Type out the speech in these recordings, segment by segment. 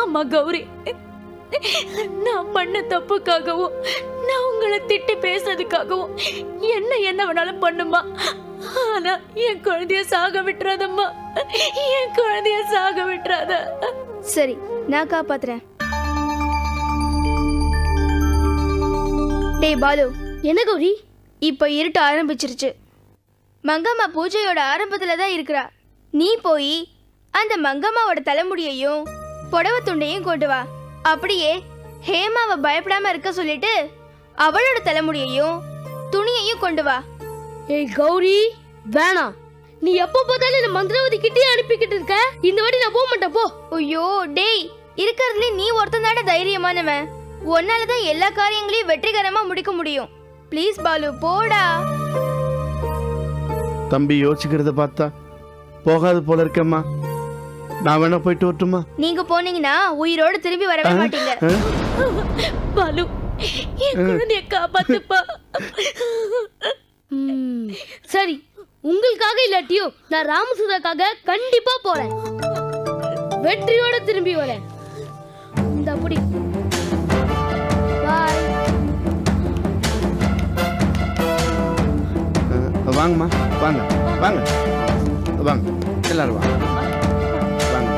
ஆமா கௌரி நான் பண்ண தப்புக்காகவும் நான் உங்களை திட்டி பேசுறதுக்காகவும் என்ன என்ன வேணாலும் பண்ணுமா ஆனா என் குழந்தைய சாக விட்டுறாதம்மா என் குழந்தைய சாக விட்டுறாத சரி நான் காப்பாத்துறேன் டேய் பாலு என்ன கௌரி இப்போ இருட்ட ஆரம்பிச்சிருச்சு மங்கம்மா பூஜையோட ஆரம்பத்துல தான் இருக்கிறா நீ போய் அந்த மங்கம்மாவோட தலைமுடியையும் புடவை துண்டையும் கொண்டு வா அப்படியே ஹேமாவை பயப்படாம இருக்க சொல்லிட்டு அவளோட தலைமுடியையும் துணியையும் கொண்டு வா ஏய் கௌரி வேணாம் நீ எப்போ பார்த்தாலும் இந்த மந்திரவாதி கிட்டே அனுப்பிக்கிட்டு இருக்க இந்த வாட்டி நான் போக மாட்டேன் போ ஐயோ டேய் இருக்கிறதுல நீ ஒருத்தன் தானே தைரியமானவன் உன்னால தான் எல்லா காரியங்களையும் வெற்றிகரமா முடிக்க முடியும் ப்ளீஸ் பாலு போடா தம்பி யோசிக்கிறத பார்த்தா போகாது போல இருக்கேம்மா நான் வேணா போயிட்டு வரட்டுமா நீங்க போனீங்கன்னா உயிரோட திரும்பி வரவே மாட்டீங்க ஆ? பாலு என் குழந்தைய காப்பாத்துப்பா ம், சரி உங்களுக்காக இல்லாட்டியும் நான் ராமசுதாக்காக கண்டிப்பா போறேன் வெற்றியோட திரும்பி வரேன் இந்த அப்படி பாய் ஆ, வாங்கம்மா வாங்க வாங்க வாங்க எல்லாரும் வாங்க வாங்க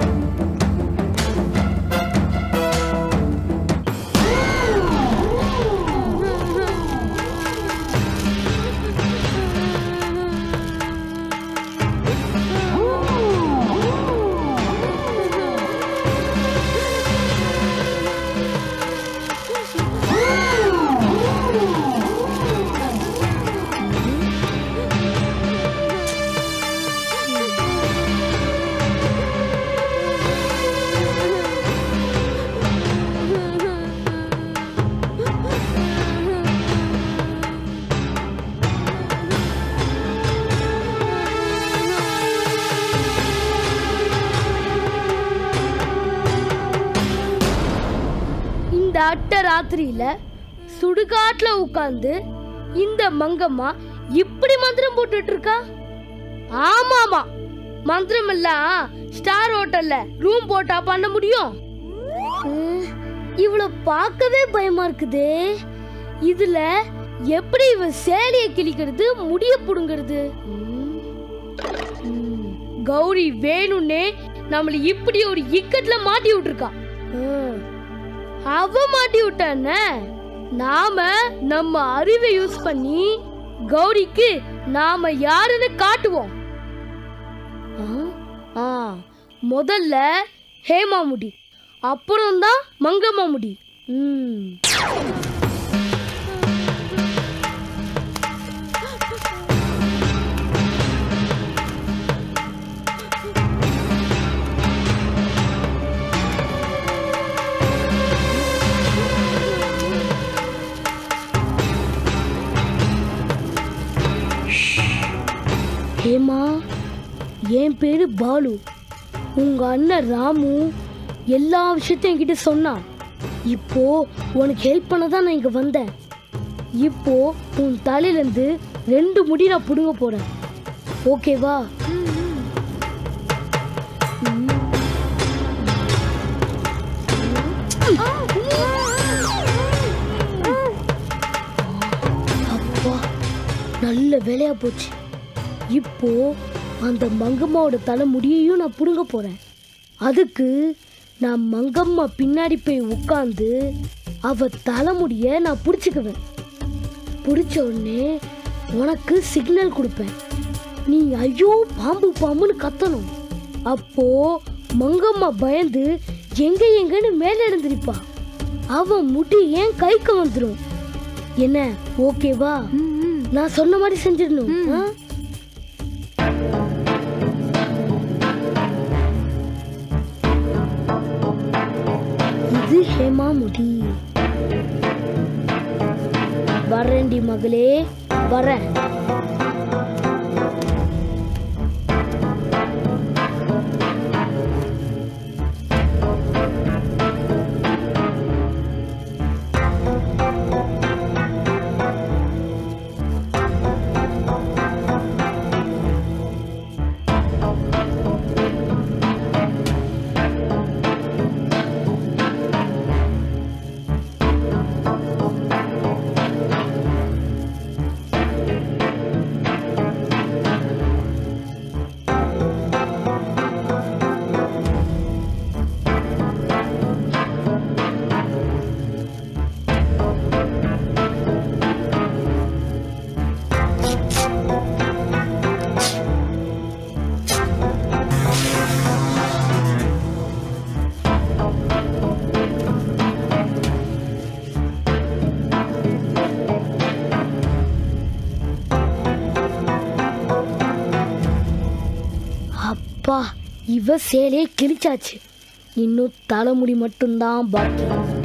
இந்த அட்ட ராத்திரியில சுடுகாட்டுல உட்கார்ந்து இந்த மங்கம்மா இப்படி மந்திரம் போட்டுட்டு இருக்கா ஆமா ஆமா மந்திரம் எல்லாம் ஸ்டார் ஹோட்டல்ல ரூம் போட்டா பண்ண முடியும் உம், இவள பார்க்கவே பயமா இருக்குதே இதுல எப்படி இவ சேலைய கிழிக்கிறது முடிய புடுங்கிறது உம். உம். கௌரி வேணும்னே நம்மள இப்படி ஒரு இக்கட்ல மாட்டி விட்டுருக்கா உம். அவ மாட்டி விட்டான நாம நம்ம அறிவை யூஸ் பண்ணி கௌரிக்கு நாம யாருன்னு காட்டுவோம் ஆ? ஆ, முதல்ல ஹேமா முடி அப்புறம் தான் மங்கம்மா முடி ம். ஹேமா என் பேரு பாலு உங்க அண்ணன் ராமு எல்லா விஷயத்தையும் என்கிட்ட சொன்னான் இப்போ உனக்கு ஹெல்ப் பண்ண தான் நான் இங்க வந்தேன் இப்போ உன் தலையிலேருந்து ரெண்டு முடி நான் பிடுங்க போறேன் ஓகேவா அப்பா நல்ல வேலையா போச்சு இப்போ அந்த மங்கம்மாவோட தலை முடியையும் நான் பிடுங்க போறேன் அதுக்கு நான் மங்கம்மா பின்னாடி போய் உட்காந்து அவ தலைமுடிய நான் பிடிச்சிக்குவேன் பிடிச்ச உடனே உனக்கு சிக்னல் கொடுப்பேன் நீ ஐயோ பாம்பு பாம்புன்னு கத்தணும் அப்போ மங்கம்மா பயந்து எங்க எங்கன்னு மேல எழுந்திருப்பா அவ முடி ஏன் கைக்கு வந்துடும் என்ன ஓகேவா நான் சொன்ன மாதிரி செஞ்சிடணும் ஆ? இது ஹேமா முடி வரேன்டி மகளே வரேன் அப்பா இவ சேலையே கிழிச்சாச்சு இன்னும் தலைமுடி மட்டும்தான் பாக்கி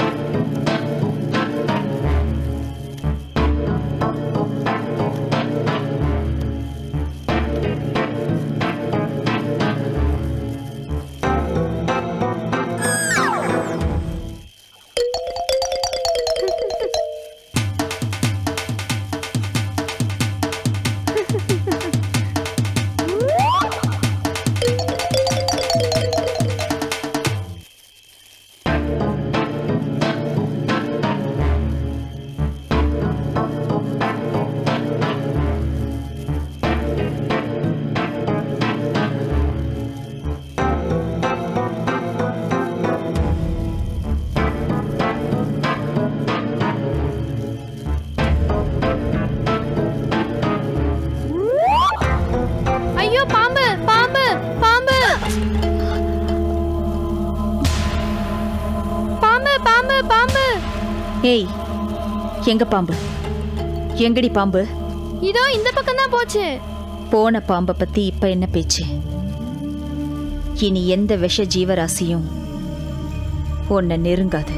ஐயோ பாம்பு பாம்பு பாம்பு பாம்பு பாம்பு பாம்பு ஏய் எங்க பாம்பு எங்கடி பாம்பு இதோ இந்த பக்கம் தான் போச்சு போன பாம்பை பத்தி இப்ப என்ன பேச்சு இனி எந்த விஷ ஜீவராசியும் உன்னை நெருங்காது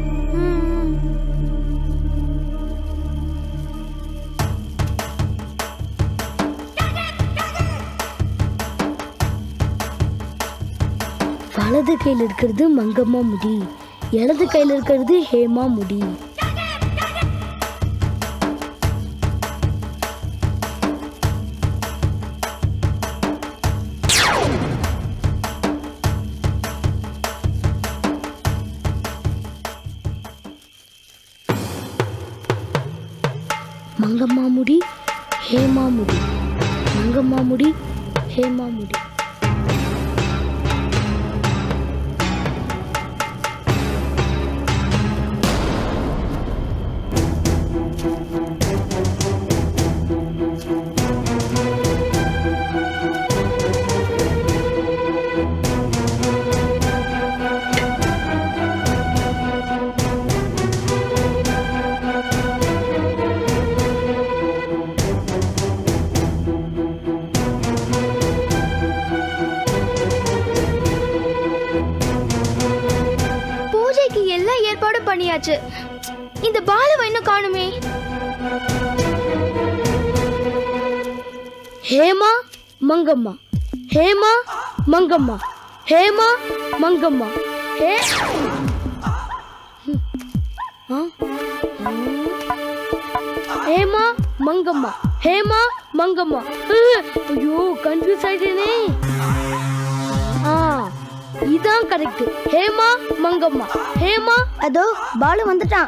வலது கையில் இருக்கிறது மங்கம்மா முடி இடது கையில் இருக்கிறது ஹேமா முடி மங்கம்மா முடி ஹேமா முடி மங்கம்மா முடி ஹேமா முடி பூஜைக்கு எல்லா ஏற்பாடும் பண்ணியாச்சு இந்த பாலுவை இன்னும் காணுமே ஹேமா மங்கம்மா ஹேமா மங்கம்மா ஹேமா மங்கம்மா ஹே ஆ? ஹேமா மங்கம்மா ஹேமா மங்கம்மா அஹ், ஐயோ கன்ஃபியூஸ் ஆயிட்டேனே ஆ இதான் கரெக்ட் ஹேமா மங்கம்மா ஹேமா அதோ பாலு வந்துட்டான்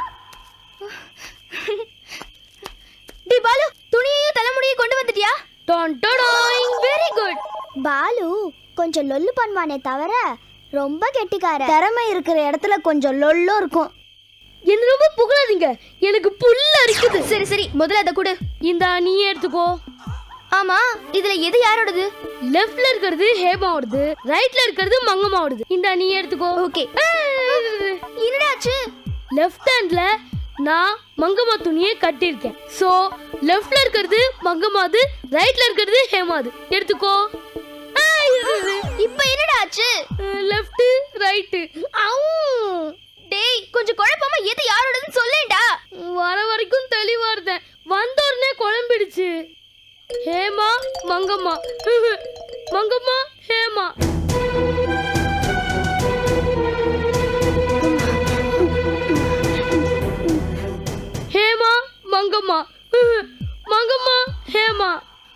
டி பாலு துணியையும் தலைமுடியையும் கொண்டு வந்துட்டியா டான் டாடாய் வெரி குட் பாலு கொஞ்சம் லொல்லு பண்ணுவானே தவிர ரொம்ப கெட்டிக்கார திறமை இருக்கிற இடத்துல கொஞ்சம் லொல்லும் இருக்கும் என்ன ரொம்ப புகழாதீங்க எனக்கு புல்ல அரிக்குது சரி சரி முதல்ல அதை கொடு இந்த நீ எடுத்துக்கோ ஆமா இதுல எது யாரோடது லெஃப்ட்ல இருக்கிறது ஹேமாவோடது ரைட்ல இருக்கிறது மங்கம்மாவோடது இந்த நீ எடுத்துக்கோ ஓகே என்னடாச்சு லெஃப்ட் ஹேண்ட்ல நான் மங்கம்மா துணியை கட்டியிருக்கேன் சோ லெஃப்ட்ல இருக்கிறது மங்கம்மாது ரைட்ல இருக்கிறது ஹேமாது எடுத்துக்கோ இப்போ என்னடாச்சு லெஃப்ட் ரைட்டு டேய் கொஞ்சம் குழப்பமா எது யாரோடதுன்னு சொல்லேன்டா வர வரைக்கும் தெளிவா இருந்தேன் வந்த உடனே குழம்பிடுச்சு ஹேமா மங்கம்மா மங்கம்மா ஹேமா ஹேமா மங்கம்மா மங்கம்மா ஹேமா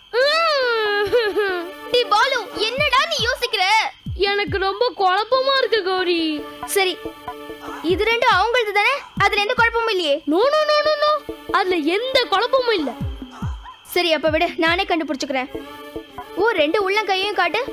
டி பாலு என்னடா நீ யோசிக்கிற எனக்கு ரொம்ப குழப்பமா இருக்கு கௌரி சரி இது ரெண்டும் அவங்களது தானே அதுல எந்த குழப்பமும் இல்லையே no no no no no அதுல எந்த குழப்பமும் இல்ல சரி அப்ப விடு நானே கண்டுபிடிச்சுக்கிறேன் ஓ ரெண்டு உள்ளங்கையையும் காட்டு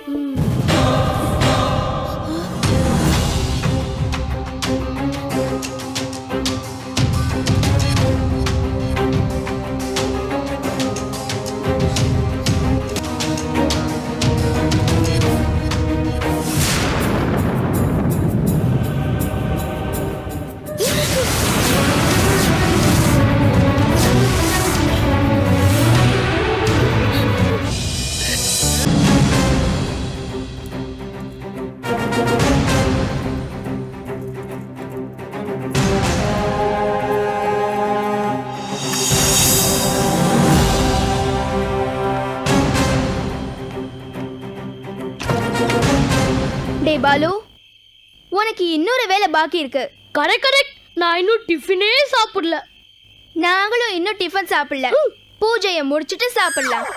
ஏய் பாலு உனக்கு இன்னொரு வேலை பாக்கி இருக்கு கரெக்ட் கரெக்ட் நான் இன்னும் டிஃபனே சாப்பிடல நாங்களும் இன்னும் டிஃபன் சாப்பிடல பூஜையை முடிச்சிட்டு சாப்பிடலாம்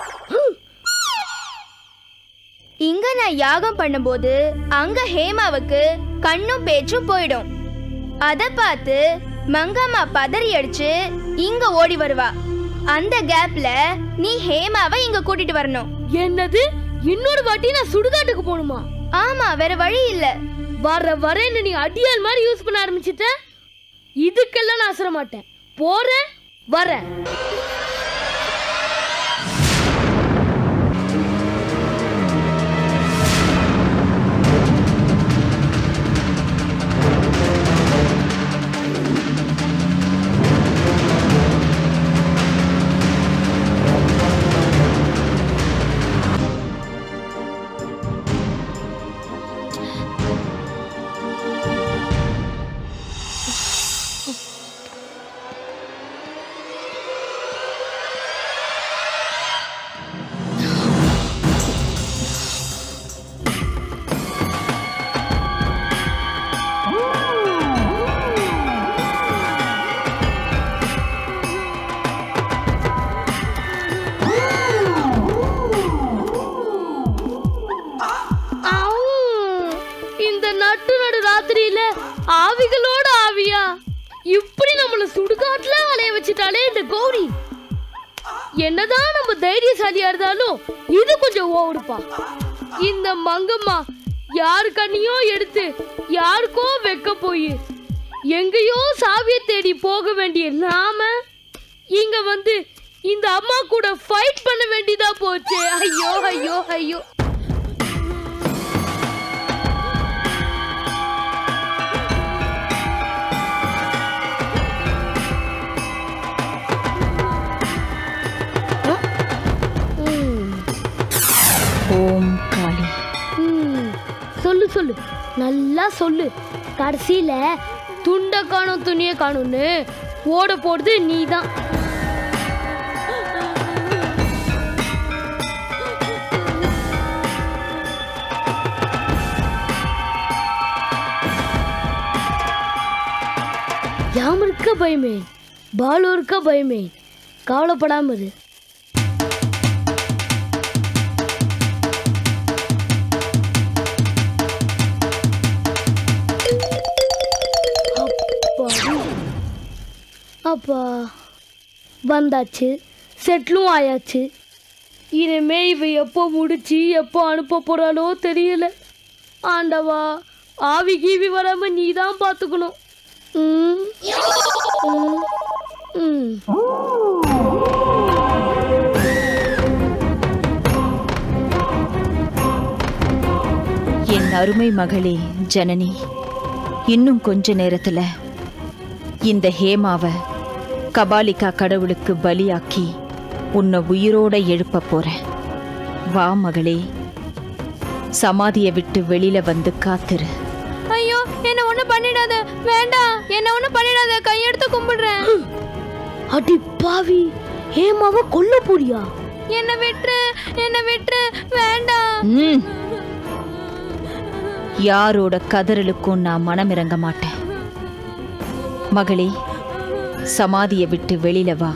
இங்க நான் யாகம் பண்ணும்போது அங்க ஹேமாவுக்கு கண்ணும் பேச்சும் போயிடும் அத பார்த்து மங்கம்மா பதறி அடிச்சு இங்க ஓடி வருவா அந்த கேப்ல நீ ஹேமாவை இங்க கூட்டிட்டு வரணும் என்னது இன்னொரு வாட்டி நான் சுடுகாட்டுக்கு போகணுமா ஆமா வேற வழி இல்ல வர வரேன்னு நீ அடியால் மாதிரி யூஸ் பண்ண ஆரம்பிச்சிட்ட இதுக்கெல்லாம் நான் அசர மாட்டேன் போறேன் வரேன் ஆவு. இந்த நட்டு நடு ராத்திரியில ஆவிகளோட ஆவியா இப்படி நம்மள சுடுகாட்டுல அலைய வச்சுட்டாலே இந்த கௌரி என்னதான் நம்ம தைரியசாலியா இருந்தாலும் இது கொஞ்சம் ஓவருப்பா இந்த மங்கம்மா யாரு கண்ணையோ எடுத்து யாருக்கோ வைக்க போய் எங்கேயோ சாவியை தேடி போக வேண்டிய நாம இங்க வந்து இந்த அம்மா கூட ஃபைட் பண்ண வேண்டியதா போச்சு ஐயோ ஐயோ ஐயோ ஓம் காளி ம், சொல்லு சொல்லு நல்லா சொல்லு கடைசியில துண்டை காணும் துணியை காணும்னு ஓட போடுது நீ தான் யாம் இருக்க பயமே பாலு இருக்க பயமே கவலைப்படாம இரு அப்பாடி. அப்பா வந்தாச்சு செட்டிலும் ஆயாச்சு இனிமே இவ எப்போ முடிச்சு எப்போ அனுப்ப போறாளோ தெரியல ஆண்டவா ஆவி கீவி வராம நீ தான் பார்த்துக்கணும் ம். ம். ம். என் அருமை மகளே ஜனனி இன்னும் கொஞ்ச நேரத்துல இந்த ஹேமாவை கபாலிகா கடவுளுக்கு பலியாக்கி உன்னை உயிரோட எழுப்ப போறேன் வா மகளே சமாதியை விட்டு வெளியில வந்து காத்துரு ஐயோ என்ன ஒண்ணு பண்ணிடாத வேண்டாம் என்ன ஒண்ணு பண்ணிடாத கையெடுத்து கும்பிடுறேன் அடி பாவி ஹேமாவை கொல்ல போறியா என்ன விட்டுரு என்ன விட்டுரு வேண்டாம் ம். யாரோட கதறலுக்கும் நான் மனமிறங்க மாட்டேன் மகளே சமாதியை விட்டு வெளியில வா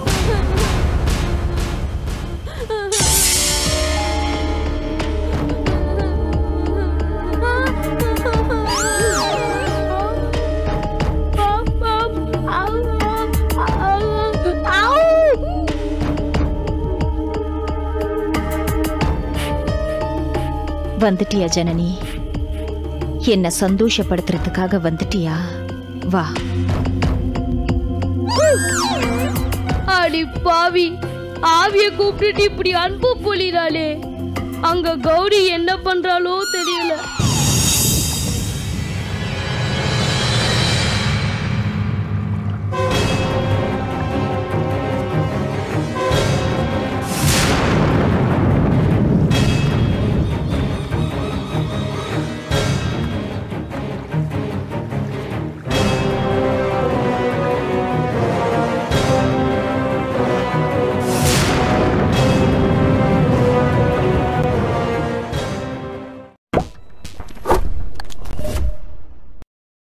வந்துட்டியா ஜனனி என்ன சந்தோஷப்படுத்துறதுக்காக வந்துட்டியா வா அடி பாவி ஆவிய கூப்பிட்டுட்டு இப்படி அன்பு பொழிறாளே அங்க கௌரி என்ன பண்றாளோ தெரியல